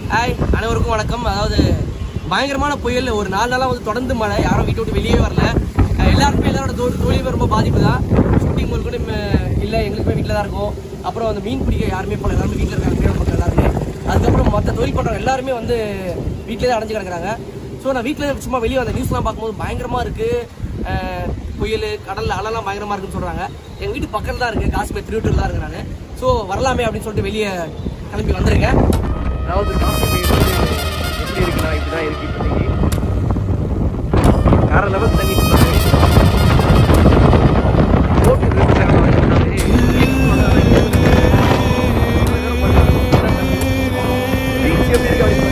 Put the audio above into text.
hi அனைவருக்கும் வணக்கம் அதாவது பயங்கரமான புயல் ஒரு நாலு நாளாக வந்து தொடர்ந்து மழை யாரும் வீட்டை விட்டு வெளியே வரல அஹ் எல்லாருக்குமே எல்லாரோட தோ தொழிலுமே ரொம்ப பாதிப்பு தான் ஷூட்டிங் ஒரு கூட இல்லை எங்களுக்குமே வீட்டில் தான் இருக்கும் அப்புறம் அந்த மீன் பிடிக்க யாருமே போல எல்லாருமே வீட்டில் இருக்காங்க மீனவ மக்கள் எல்லாருமே அதுக்கப்புறம் மற்ற தொழில் பண்ணுறவங்க எல்லாருமே வந்து வீட்டிலே தான் அடைஞ்சு கிடக்குறாங்க ஸோ நான் வீட்டில் சும்மா வெளியே வந்த நியூஸ்லாம் பார்க்கும்போது பயங்கரமாக இருக்குது புயல் கடலில் அலலாம் பயங்கரமாக இருக்குன்னு சொல்கிறாங்க எங்கள் வீட்டு பக்கத்தில் தான் இருக்குது காஷ்மீர் திருவட்டூர் தான் இருக்கேன் நான் ஸோ வரலாமே அப்படின்னு சொல்லிட்டு வெளியே கிளம்பி வந்திருக்கேன் அதாவது காஷ்மீர் வந்து எப்படி இருக்குன்னா இப்படிதான் இருக்கு இப்போதைக்கு வேற லெவல் தண்ணி போட்டு பீச் எப்படி இருக்கு அப்படி